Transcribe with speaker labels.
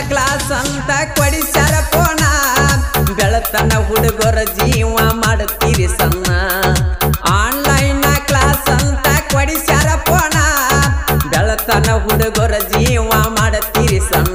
Speaker 1: class ಅಂತ ಕೊಡಿಸ್ಯಾರ ಪೋಣ ಬೆಳತನ ಹುಡುಗರ ಜೀವ ಮಾಡುತ್ತೀರಿ ಸಣ್ಣ ಆನ್ಲೈನ್ ಕ್ಲಾಸ್ ಅಂತ ಕೊಡಿಸ್ಯಾರ ಪೋಣ ಬೆಳತನ ಹುಡುಗರ ಜೀವ ಮಾಡುತ್ತೀರಿ ಸಣ್ಣ